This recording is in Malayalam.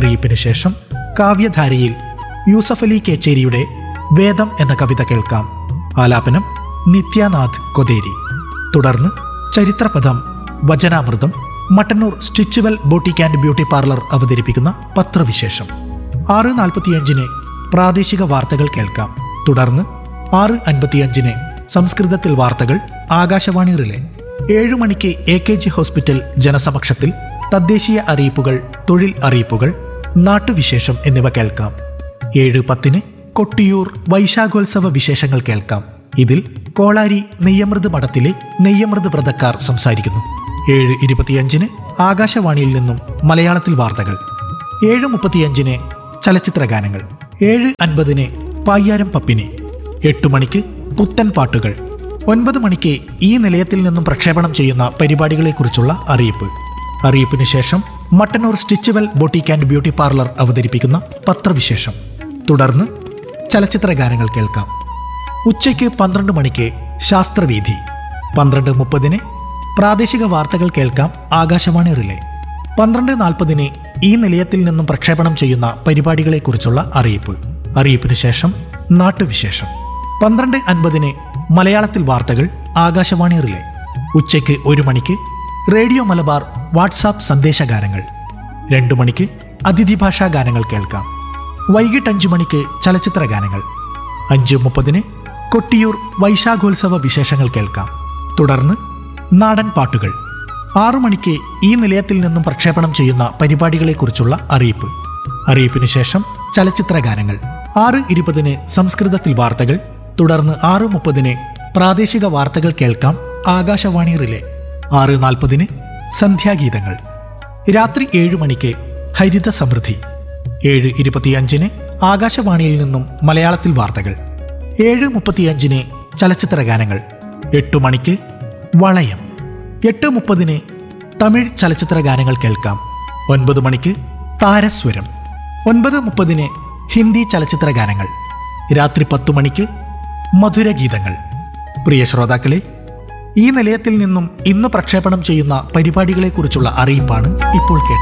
അറിയിപ്പിന് ശേഷം കാവ്യധാരയിൽ യൂസഫ് അലി കേച്ചേരിയുടെ വേദം എന്ന കവിത കേൾക്കാം ആലാപനം നിത്യാനാഥ് കൊതേരി തുടർന്ന് ചരിത്രപഥം വചനാമൃതം മട്ടന്നൂർ സ്റ്റിച്ചുവൽ ബോട്ടിക് ആൻഡ് ബ്യൂട്ടി പാർലർ അവതരിപ്പിക്കുന്ന പത്രവിശേഷം ആറ് നാൽപ്പത്തിയഞ്ചിന് പ്രാദേശിക വാർത്തകൾ കേൾക്കാം തുടർന്ന് ആറ് അൻപത്തിയഞ്ചിന് സംസ്കൃതത്തിൽ വാർത്തകൾ ആകാശവാണി റിലേ ഏഴു മണിക്ക് എ കെ ജി ഹോസ്പിറ്റൽ ജനസമക്ഷത്തിൽ തദ്ദേശീയ അറിയിപ്പുകൾ തൊഴിൽ അറിയിപ്പുകൾ നാട്ടുവിശേഷം എന്നിവ കേൾക്കാം ഏഴ് പത്തിന് കൊട്ടിയൂർ വൈശാഖോത്സവ വിശേഷങ്ങൾ കേൾക്കാം ഇതിൽ കോളാരി നെയ്യമൃത് മഠത്തിലെ നെയ്യമൃത് വ്രതക്കാർ സംസാരിക്കുന്നു ഏഴ് ഇരുപത്തിയഞ്ചിന് ആകാശവാണിയിൽ നിന്നും മലയാളത്തിൽ വാർത്തകൾ ഏഴ് മുപ്പത്തിയഞ്ചിന് ചലച്ചിത്ര ഗാനങ്ങൾ ഏഴ് അൻപതിന് പായ്യാരം പപ്പിന് എട്ട് മണിക്ക് പുത്തൻ പാട്ടുകൾ ഒൻപത് മണിക്ക് ഈ നിലയത്തിൽ നിന്നും പ്രക്ഷേപണം ചെയ്യുന്ന പരിപാടികളെക്കുറിച്ചുള്ള അറിയിപ്പ് അറിയിപ്പിന് ശേഷം മട്ടന്നൂർ സ്റ്റിച്ചുവൽ ബൊട്ടിക് ആൻഡ് ബ്യൂട്ടി പാർലർ അവതരിപ്പിക്കുന്ന പത്രവിശേഷം തുടർന്ന് ചലച്ചിത്ര ഗാനങ്ങൾ കേൾക്കാം ഉച്ചയ്ക്ക് പന്ത്രണ്ട് മണിക്ക് ശാസ്ത്രവീഥി പന്ത്രണ്ട് മുപ്പതിന് പ്രാദേശിക വാർത്തകൾ കേൾക്കാം ആകാശവാണി റിലേ പന്ത്രണ്ട് നാൽപ്പതിന് ഈ നിലയത്തിൽ നിന്നും പ്രക്ഷേപണം ചെയ്യുന്ന പരിപാടികളെക്കുറിച്ചുള്ള അറിയിപ്പ് അറിയിപ്പിന് ശേഷം നാട്ടുവിശേഷം പന്ത്രണ്ട് അൻപതിന് മലയാളത്തിൽ വാർത്തകൾ ആകാശവാണി റിലേ ഉച്ചയ്ക്ക് ഒരു മണിക്ക് റേഡിയോ മലബാർ വാട്സാപ്പ് സന്ദേശഗാനങ്ങൾ രണ്ടു മണിക്ക് അതിഥി ഭാഷാ ഗാനങ്ങൾ കേൾക്കാം വൈകിട്ട് അഞ്ചു മണിക്ക് ചലച്ചിത്ര ഗാനങ്ങൾ അഞ്ച് മുപ്പതിന് കൊട്ടിയൂർ വൈശാഖോത്സവ വിശേഷങ്ങൾ കേൾക്കാം തുടർന്ന് നാടൻ പാട്ടുകൾ ആറു മണിക്ക് ഈ നിലയത്തിൽ നിന്നും പ്രക്ഷേപണം ചെയ്യുന്ന പരിപാടികളെക്കുറിച്ചുള്ള അറിയിപ്പ് അറിയിപ്പിന് ശേഷം ചലച്ചിത്ര ഗാനങ്ങൾ ആറ് ഇരുപതിന് സംസ്കൃതത്തിൽ വാർത്തകൾ തുടർന്ന് ആറ് മുപ്പതിന് പ്രാദേശിക വാർത്തകൾ കേൾക്കാം ആകാശവാണി റിലേ ആറ് നാൽപ്പതിന് സന്ധ്യാഗീതങ്ങൾ രാത്രി ഏഴു മണിക്ക് ഹരിത സമൃദ്ധി ഏഴ് ഇരുപത്തിയഞ്ചിന് ആകാശവാണിയിൽ നിന്നും മലയാളത്തിൽ വാർത്തകൾ ഏഴ് മുപ്പത്തിയഞ്ചിന് ചലച്ചിത്ര ഗാനങ്ങൾ എട്ടു മണിക്ക് വളയം എട്ട് മുപ്പതിന് തമിഴ് ചലച്ചിത്ര ഗാനങ്ങൾ കേൾക്കാം ഒൻപത് മണിക്ക് താരസ്വരം ഒൻപത് മുപ്പതിന് ഹിന്ദി ചലച്ചിത്ര ഗാനങ്ങൾ രാത്രി പത്തു മണിക്ക് മധുരഗീതങ്ങൾ പ്രിയ ശ്രോതാക്കളെ ഈ നിലയത്തിൽ നിന്നും ഇന്ന് പ്രക്ഷേപണം ചെയ്യുന്ന പരിപാടികളെക്കുറിച്ചുള്ള അറിയിപ്പാണ് ഇപ്പോൾ കേട്ടത്